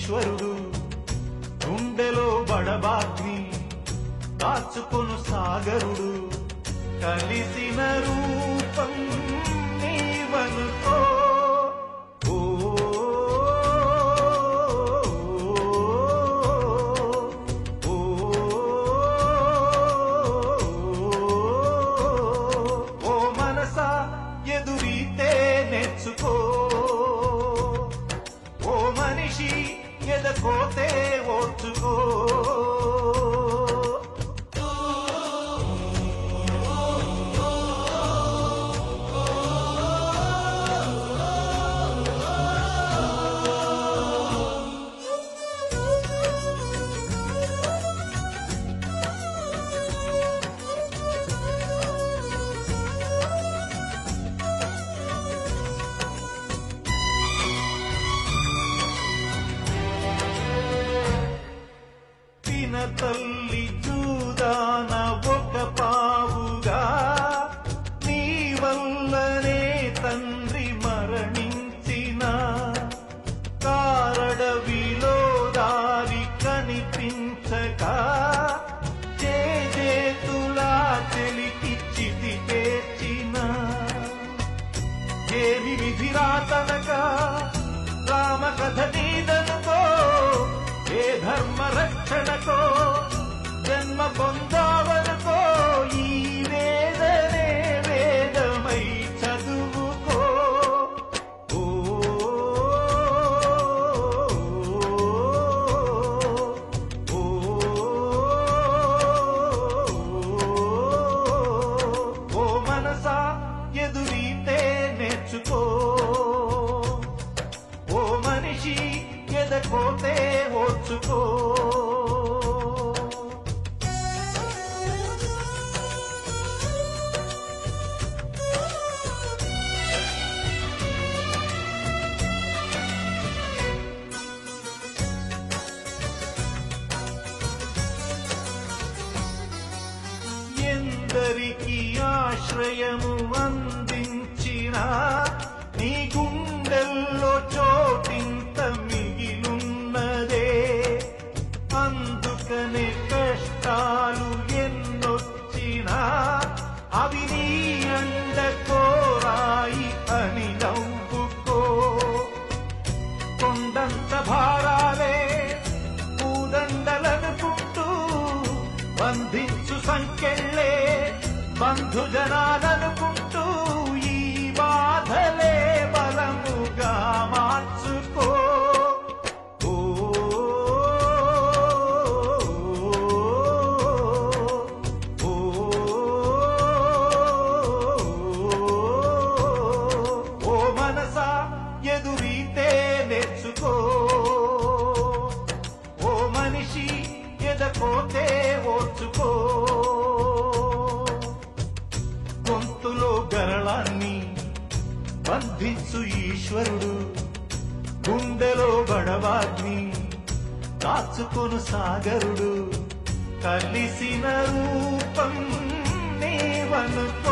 ఈశ్వరుడు గుండెలో బడబాగ్ని దాచుకొను సాగరుడు కలిసిన రూపం నీవనుకో ఓ, ఓ, ఓ మనసా ఎదురీతే నేర్చుకో ఓ మనిషి ఎదకోతే ఓర్చుకో తిన తల్లి చూదాన ఒక పావుగా నీ వల్లనే తండ్రి మరణించిన కారడవిలో దారి కనిపించక చేతులా చెలికి చితి పేర్చిన ఏమి విధిరాతనక రామ కథ నీదనుకో ఏ ధర్మ రక్షణకో జన్మ పొందావనుకో ఈ వేదనే వేదమై చదువుకో ఓ, ఓ, ఓ మనసా ఎదురీతే నేర్చుకో ఓ మనిషి ఎదకోతే ఓర్చుకో ఎందరికి ఆశ్రయము అందించిన నీ గుండెల్లో చోటింత మిగిలున్నదే అందుకనే కష్టాలు ఎన్నొచ్చినా అవి నీ అండ కోరాయి అని నవ్వుకో కొండంత భారాలే పూదండలనుకుంటూ బంధించు సంకెళ్ళే బంధుజనాలనుకుంటూ ఈ బాధలే బలముగా మార్చుకో ఓ, ఓ, ఓ మనసా ఎదురీతే నేర్చుకో ఓ మనిషి ఎదకోతే ఓర్చుకో గొంతులో గరళాన్ని బంధించు ఈశ్వరుడు గుండెలో బడవాగ్ని దాచుకొను సాగరుడు కలిసిన రూపం నీవనుకో